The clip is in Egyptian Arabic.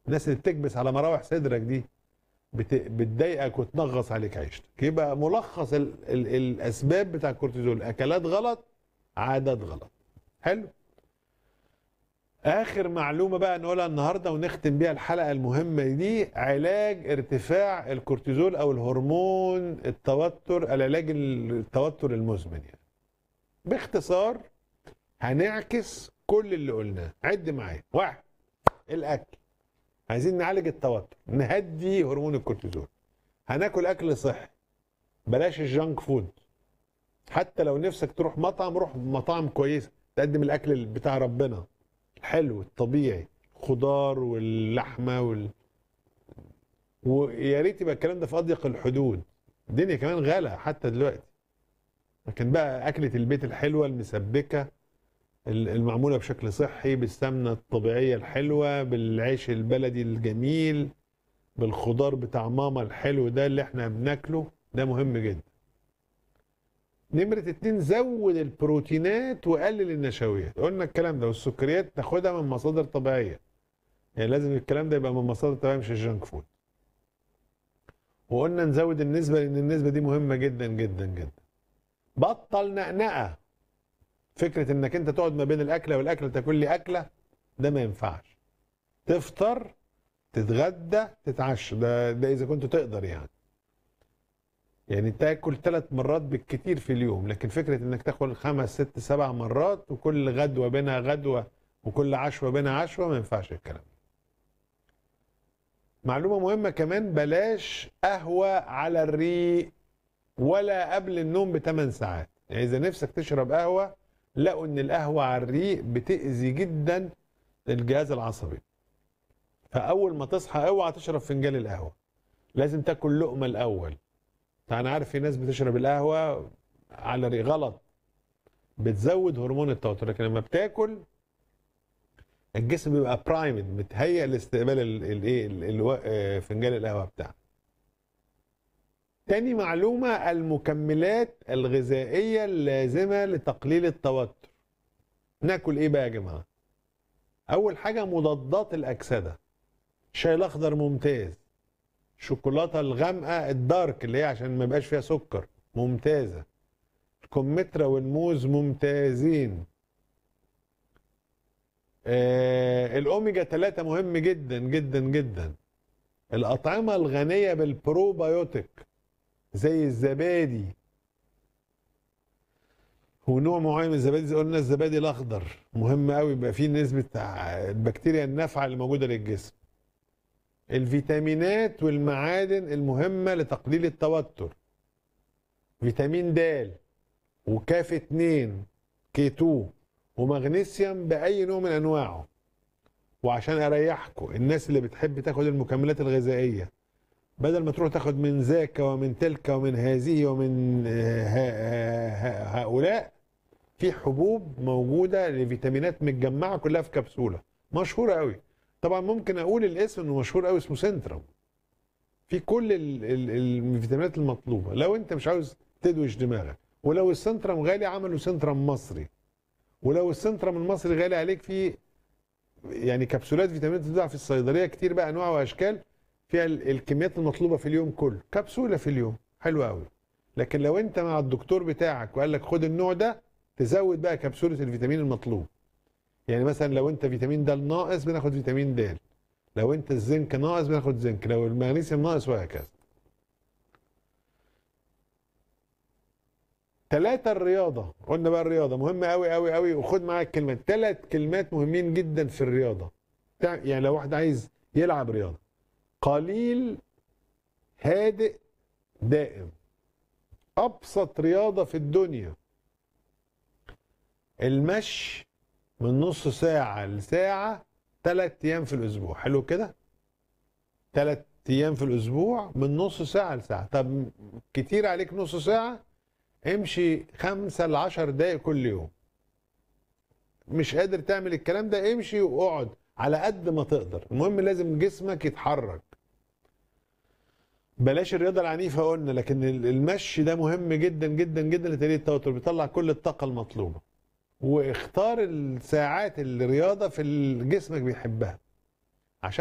الناس اللي بتكبس على مراوح صدرك دي بت... بتضايقك وتنغص عليك عيشتك يبقى ملخص ال... ال... الاسباب بتاع الكورتيزول اكلات غلط عادات غلط حلو اخر معلومه بقى نقولها النهارده ونختم بيها الحلقه المهمه دي علاج ارتفاع الكورتيزول او الهرمون التوتر العلاج التوتر المزمن يعني باختصار هنعكس كل اللي قلناه عد معايا واحد الاكل عايزين نعالج التوتر نهدي هرمون الكورتيزول هناكل اكل صحي بلاش الجانك فود حتى لو نفسك تروح مطعم روح مطاعم كويسه تقدم الاكل بتاع ربنا الحلو الطبيعي خضار واللحمه وال ويا ريت يبقى الكلام ده في اضيق الحدود الدنيا كمان غلا حتى دلوقتي لكن بقى اكله البيت الحلوه المسبكه المعموله بشكل صحي بالسمنه الطبيعيه الحلوه بالعيش البلدي الجميل بالخضار بتاع ماما الحلو ده اللي احنا بناكله ده مهم جدا نمرة اتنين زود البروتينات وقلل النشويات قلنا الكلام ده والسكريات تاخدها من مصادر طبيعية يعني لازم الكلام ده يبقى من مصادر طبيعية مش الجانك فود وقلنا نزود النسبة لأن النسبة دي مهمة جدا جدا جدا بطل نقنقة فكرة انك انت تقعد ما بين الأكلة والأكلة تاكل لي أكلة ده ما ينفعش تفطر تتغدى تتعشى ده ده إذا كنت تقدر يعني يعني تاكل ثلاث مرات بالكتير في اليوم لكن فكره انك تاكل خمس ست سبع مرات وكل غدوه بينها غدوه وكل عشوه بينها عشوه ما ينفعش الكلام معلومه مهمه كمان بلاش قهوه على الريق ولا قبل النوم بثمان ساعات يعني اذا نفسك تشرب قهوه لقوا ان القهوه على الريق بتاذي جدا الجهاز العصبي فاول ما تصحى اوعى تشرب فنجان القهوه لازم تاكل لقمه الاول انا عارف في ناس بتشرب القهوه على ري غلط بتزود هرمون التوتر لكن لما بتاكل الجسم بيبقى برايمد متهيأ لاستقبال الايه فنجان القهوه بتاعك تاني معلومة المكملات الغذائية اللازمة لتقليل التوتر ناكل ايه بقى يا جماعة اول حاجة مضادات الاكسدة الشاي الاخضر ممتاز الشوكولاته الغامقه الدارك اللي هي عشان ما يبقاش فيها سكر ممتازه الكمثرى والموز ممتازين آه الاوميجا 3 مهم جدا جدا جدا الاطعمه الغنيه بالبروبايوتيك زي الزبادي ونوع معين من الزبادي زي قلنا الزبادي الاخضر مهم قوي يبقى فيه نسبه البكتيريا النافعه اللي موجوده للجسم الفيتامينات والمعادن المهمة لتقليل التوتر فيتامين د وكاف 2 كي 2 ومغنيسيوم بأي نوع من أنواعه وعشان أريحكم الناس اللي بتحب تاخد المكملات الغذائية بدل ما تروح تاخد من ذاك ومن تلك ومن هذه ومن هؤلاء في حبوب موجودة لفيتامينات متجمعة كلها في كبسولة مشهورة قوي طبعا ممكن اقول الاسم انه مشهور قوي اسمه سنترم في كل الفيتامينات المطلوبه لو انت مش عاوز تدوش دماغك ولو السنترم غالي عملوا سنترم مصري ولو السنترم المصري غالي عليك في يعني كبسولات فيتامينات بتتباع في الصيدليه كتير بقى انواع واشكال فيها الكميات المطلوبه في اليوم كله كبسوله في اليوم حلوه قوي لكن لو انت مع الدكتور بتاعك وقال لك خد النوع ده تزود بقى كبسوله الفيتامين المطلوب يعني مثلا لو انت فيتامين د ناقص بناخد فيتامين د لو انت الزنك ناقص بناخد زنك لو المغنيسيوم ناقص وهكذا ثلاثة الرياضة قلنا بقى الرياضة مهمة قوي قوي قوي وخد معاك كلمات ثلاث كلمات مهمين جدا في الرياضة يعني لو واحد عايز يلعب رياضة قليل هادئ دائم أبسط رياضة في الدنيا المشي من نص ساعة لساعة ثلاث أيام في الأسبوع حلو كده؟ ثلاث أيام في الأسبوع من نص ساعة لساعة طب كتير عليك نص ساعة امشي خمسة لعشر دقايق كل يوم مش قادر تعمل الكلام ده امشي واقعد على قد ما تقدر المهم لازم جسمك يتحرك بلاش الرياضة العنيفة قلنا لكن المشي ده مهم جدا جدا جدا لتقليل التوتر بيطلع كل الطاقة المطلوبة واختار الساعات الرياضه في اللي جسمك بيحبها